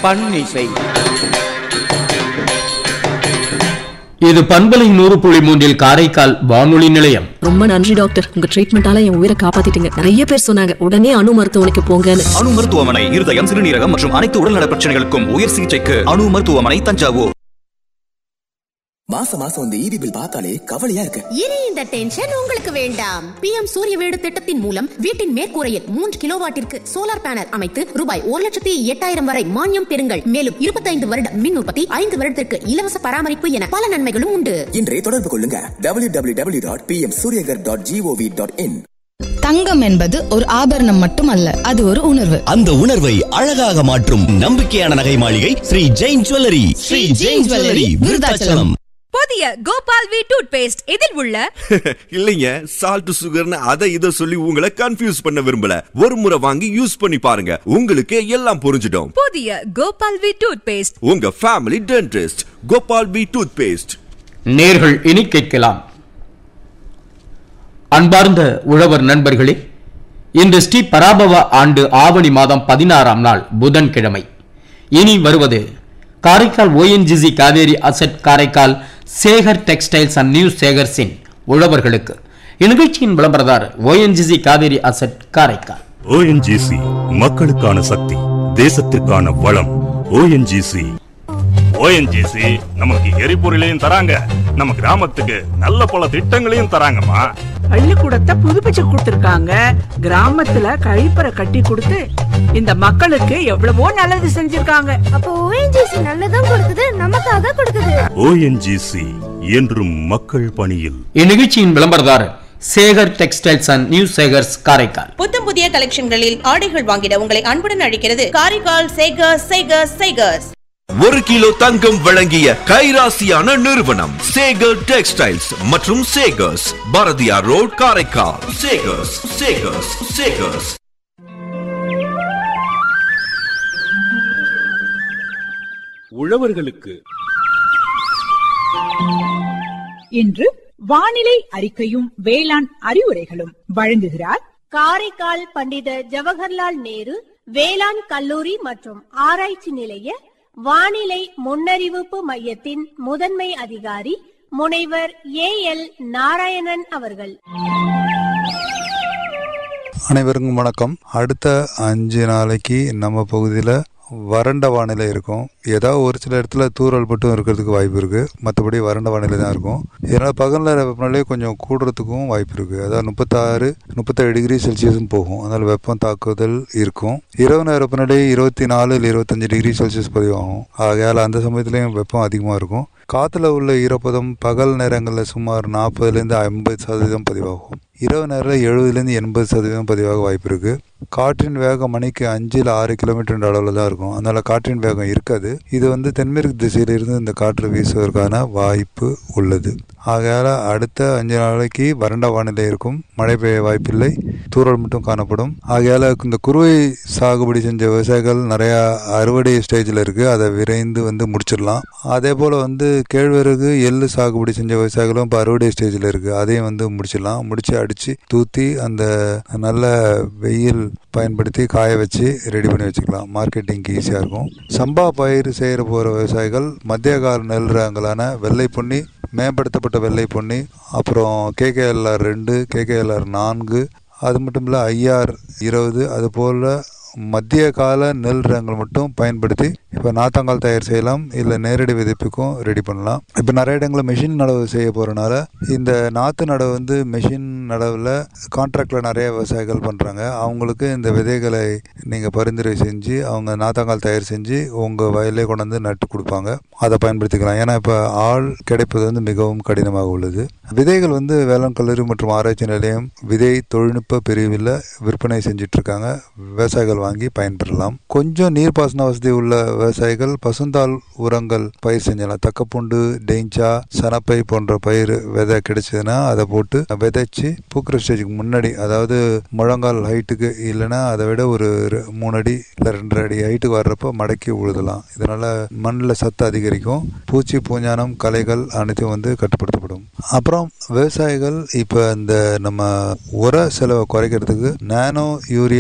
பண்ணிசை இது பண்பலை நூறு புள்ளி மூன்றில் காரைக்கால் வானொலி நிலையம் ரொம்ப நன்றி டாக்டர் உங்க ட்ரீட்மெண்டால என் உயிரை காப்பாத்திட்டீங்க நிறைய பேர் சொன்னாங்க உடனே அணு மருத்துவமனைக்கு போங்கன்னு அணு மருத்துவமனை இருதயம் சிறுநீரகம் மற்றும் அனைத்து உடல்நல பிரச்சனைகளுக்கும் உயர் சிகிச்சைக்கு அணு மருத்துவமனை தஞ்சாவூர் மாசம் மாசம் இந்த ஈபி பில் பார்த்தாலே கவலையா இருக்கு இனி இந்த டென்ஷன் உங்களுக்கு வேண்டாம் பிஎம் சூரிய வீடு திட்டத்தின் மூலம் வீட்டின் மேற்கூரையில் மூன்று கிலோவாட்டிற்கு சோலார் பேனல் அமைத்து ரூபாய் ஒரு லட்சத்தி எட்டாயிரம் வரை மானியம் பெறுங்கள் மேலும் இருபத்தைந்து வருட மின் உற்பத்தி ஐந்து வருடத்திற்கு இலவச பராமரிப்பு என பல நன்மைகளும் உண்டு இன்றே தொடர்பு கொள்ளுங்க W W W dot P M Suryaghar dot gov dot in தங்கம் என்பது ஒரு ஆபரணம் மட்டுமல்ல அது ஒரு உணர்வு அந்த உணர்வை அழகாக மாற்றும் நம்பிக்கையான நகை மாளிகை ஸ்ரீ ஜெயின் ஜுவல்லரி ஸ்ரீ ஜெயின் ஜுவல்லரி விருதாச்சலம் புதிய கோபால் வி டூத் பேஸ்ட் இதில் உள்ள இல்லைங்க சால்ட் சுகர்னு அதை இதை சொல்லி உங்களை கன்ஃபியூஸ் பண்ண விரும்பல ஒரு முறை வாங்கி யூஸ் பண்ணி பாருங்க உங்களுக்கு எல்லாம் புரிஞ்சிடும் புதிய கோபால் வி டூத் பேஸ்ட் உங்க family dentist Gopal P toothpaste நேர்கள் இனி கேட்கலாம் அன்பார்ந்த உழவர் நண்பர்களே இன்று ஸ்ரீ பராபவ ஆண்டு ஆவணி மாதம் பதினாறாம் நாள் புதன்கிழமை இனி வருவது Karaikal ONGC Cauvery asset Karaikal Sekar textiles and new சேகர்ஸின் உழவர்களுக்கு இந்நிகழ்ச்சியின் விளம்பரதார் ONGC Cauvery asset Karaikal ONGC மக்களுக்கான சக்தி தேசத்திற்கான வளம் ஓஎன்ஜிசி ஓஎன்ஜிசி நமக்கு எரிபொருளையும் தராங்க நம்ம கிராமத்துக்கு நல்ல பல திட்டங்களையும் தராங்கம்மா பள்ளிக்கூடத்தை புதுப்பிச்சு கொடுத்திருக்காங்க கிராமத்துல கழிப்பறை கட்டி கொடுத்து இந்த மக்களுக்கு எவ்வளவோ நல்லது செஞ்சிருக்காங்க அப்போ ஓஎன்ஜிசி நல்லதும் கொடுக்குது நமக்காக கொடுக்குது ஓஎன்ஜிசி என்றும் மக்கள் பணியில் இந்நிகழ்ச்சியின் விளம்பரதார் Sekar textiles and new Sekars Karaikal புத்தம் புதிய கலெக்ஷன்களில் ஆடைகள் வாங்கிட உங்களை அன்புடன் அழைக்கிறது காரைக்கால் சேகர்ஸ் சேகர்ஸ் சேகர்ஸ் ஒரு கிலோ தங்கம் வழங்கிய கைராசியான நிறுவனம் சேகர் டெக்ஸ்டைல்ஸ் மற்றும் சேகர்ஸ் பாரதியார் ரோட் காரைக்கால் சேகர்ஸ் சேகர்ஸ் சேகர்ஸ் உழவர்களுக்கு இன்று வானிலை அறிக்கையும் வேளாண் அறிவுரைகளும் வழங்குகிறார் காரைக்கால் பண்டித ஜவஹர்லால் நேரு வேளாண் கல்லூரி மற்றும் ஆராய்ச்சி நிலைய வானிலை முன்னறிவிப்பு மையத்தின் முதன்மை அதிகாரி முனைவர் ஏ எல் நாராயணன் அவர்கள் அனைவருக்கும் வணக்கம் அடுத்த அஞ்சு நாளைக்கு நம்ம பகுதியில் வறண்ட வானிலை இருக்கும் ஏதாவது ஒரு சில இடத்துல தூறல் மட்டும் இருக்கிறதுக்கு வாய்ப்பு இருக்கு மற்றபடி வறண்ட வானிலை தான் இருக்கும் இதனால் பகல் நேர வெப்பநிலை கொஞ்சம் கூடுறதுக்கும் வாய்ப்பு இருக்கு அதாவது முப்பத்தாறு முப்பத்தேழு டிகிரி செல்சியஸும் போகும் அதனால் வெப்பம் தாக்குதல் இருக்கும் இரவு நேர வெப்பநிலை இருபத்தி நாலு இல்லை இருபத்தஞ்சு டிகிரி செல்சியஸ் பதிவாகும் ஆகையால் அந்த சமயத்துலேயும் வெப்பம் அதிகமாக இருக்கும் காற்றுல உள்ள ஈரப்பதம் பகல் நேரங்களில் சுமார் நாற்பதுலேருந்து ஐம்பது சதவீதம் பதிவாகும் இரவு நேரத்தில் எழுபதுலேருந்து எண்பது சதவீதம் பதிவாக வாய்ப்பு இருக்கு காற்றின் வேகம் மணிக்கு அஞ்சில் ஆறு கிலோமீட்டர் அளவில் தான் இருக்கும் அதனால காற்றின் வேகம் இருக்காது இது வந்து தென்மேற்கு திசையிலிருந்து இந்த காற்று வீசுவதற்கான வாய்ப்பு உள்ளது ஆகையால் அடுத்த அஞ்சு நாளைக்கு வறண்ட வானிலை இருக்கும் மழை பெய்ய வாய்ப்பில்லை தூறல் மட்டும் காணப்படும் ஆகையால் இந்த குறுவை சாகுபடி செஞ்ச விவசாயிகள் நிறையா அறுவடை ஸ்டேஜில் இருக்குது அதை விரைந்து வந்து முடிச்சிடலாம் அதே போல் வந்து கேழ்வரகு எள்ளு சாகுபடி செஞ்ச விவசாயிகளும் இப்போ அறுவடை ஸ்டேஜில் இருக்குது அதையும் வந்து முடிச்சிடலாம் முடிச்சு அடித்து தூத்தி அந்த நல்ல வெயில் பயன்படுத்தி காய வச்சு ரெடி பண்ணி வச்சுக்கலாம் மார்க்கெட்டிங்க்கு ஈஸியாக இருக்கும் சம்பா பயிர் செய்கிற போகிற விவசாயிகள் மத்திய கால நெல் ரகங்களான வெள்ளை பொன்னி மேம்படுத்தப்பட்ட வெள்ளை பொன்னி அப்புறம் கேகேஎல்ஆர் ரெண்டு கேகேஎல்ஆர் நான்கு அது மட்டும் இல்லை ஐஆர் இருபது அது போல் மத்திய கால நெல் ரகங்கள் மட்டும் பயன்படுத்தி இப்போ நாத்தாங்கால் தயார் செய்யலாம் இல்லை நேரடி விதைப்புக்கும் ரெடி பண்ணலாம் இப்போ நிறைய இடங்களில் மெஷின் நடவு செய்ய போகிறனால இந்த நாற்று நடவு வந்து மெஷின் நடவில் கான்ட்ராக்டில் நிறைய விவசாயிகள் பண்ணுறாங்க அவங்களுக்கு இந்த விதைகளை நீங்கள் பரிந்துரை செஞ்சு அவங்க நாத்தாங்கால் தயார் செஞ்சு உங்கள் வயலே கொண்டு வந்து நட்டு கொடுப்பாங்க அதை பயன்படுத்திக்கலாம் ஏன்னா இப்போ ஆள் கிடைப்பது வந்து மிகவும் கடினமாக உள்ளது விதைகள் வந்து வேளாண் கல்லூரி மற்றும் ஆராய்ச்சி நிலையம் விதை தொழில்நுட்ப பிரிவில் விற்பனை செஞ்சுட்டு இருக்காங்க விவசாயிகள் வாங்கி பயன்பெறலாம் கொஞ்சம் நீர்ப்பாசன வசதி உள்ள விவசாயிகள் பசுந்தாள் உரங்கள் பயிர் செஞ்சலாம் தக்கப்பூண்டு டெய்ஞ்சா சனப்பை போன்ற பயிர் விதை கிடைச்சதுன்னா அதை போட்டு விதைச்சு பூக்கிற ஸ்டேஜுக்கு முன்னாடி அதாவது முழங்கால் ஹைட்டுக்கு இல்லைன்னா அதை விட ஒரு ரெ- மூணு அடி இல்லை ரெண்டரை அடி ஹைட்டுக்கு வர்றப்போ மடக்கி உழுதலாம் இதனால மண்ணில் சத்து அதிகரிக்கும் பூச்சி பூஞ்சானம் களைகள் அனைத்தும் வந்து கட்டுப்படுத்தப்படும் அப்புறம் விவசாயிகள் இப்போ இந்த நம்ம உர செலவை குறைக்கிறதுக்கு நானோ யூரியா